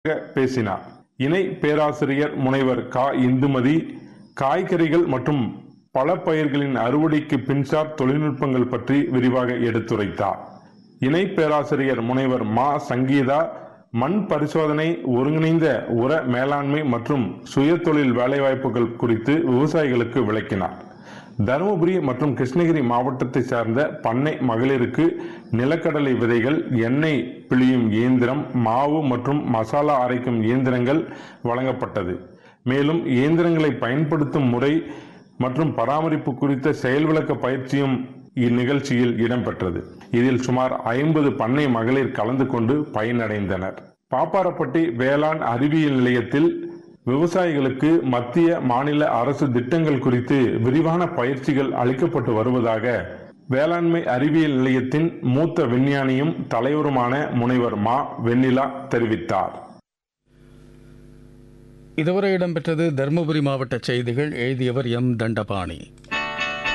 பேசினார் இணை பேராசிரியர் முனைவர் கா இந்துமதி காய்கறிகள் மற்றும் பழப்பயிர்களின் அறுவடைக்கு பின்சார் தொழில்நுட்பங்கள் பற்றி விரிவாக எடுத்துரைத்தார் இணை பேராசிரியர் முனைவர் மா சங்கீதா மண் பரிசோதனை ஒருங்கிணைந்த உர மேலாண்மை மற்றும் சுயதொழில் வேலைவாய்ப்புகள் குறித்து விவசாயிகளுக்கு விளக்கினார் தருமபுரி மற்றும் கிருஷ்ணகிரி மாவட்டத்தை சார்ந்த பண்ணை மகளிருக்கு நிலக்கடலை விதைகள் எண்ணெய் பிழியும் இயந்திரம் மாவு மற்றும் மசாலா அரைக்கும் இயந்திரங்கள் வழங்கப்பட்டது மேலும் இயந்திரங்களை பயன்படுத்தும் முறை மற்றும் பராமரிப்பு குறித்த செயல் விளக்க பயிற்சியும் இந்நிகழ்ச்சியில் இடம்பெற்றது இதில் சுமார் ஐம்பது பண்ணை மகளிர் கலந்து கொண்டு பயனடைந்தனர் பாப்பாரப்பட்டி வேளாண் அறிவியல் நிலையத்தில் விவசாயிகளுக்கு மத்திய மாநில அரசு திட்டங்கள் குறித்து விரிவான பயிற்சிகள் அளிக்கப்பட்டு வருவதாக வேளாண்மை அறிவியல் நிலையத்தின் மூத்த விஞ்ஞானியும் தலைவருமான முனைவர் மா வெண்ணிலா தெரிவித்தார் இதுவரை இடம்பெற்றது தருமபுரி மாவட்ட செய்திகள் எழுதியவர் எம் தண்டபாணி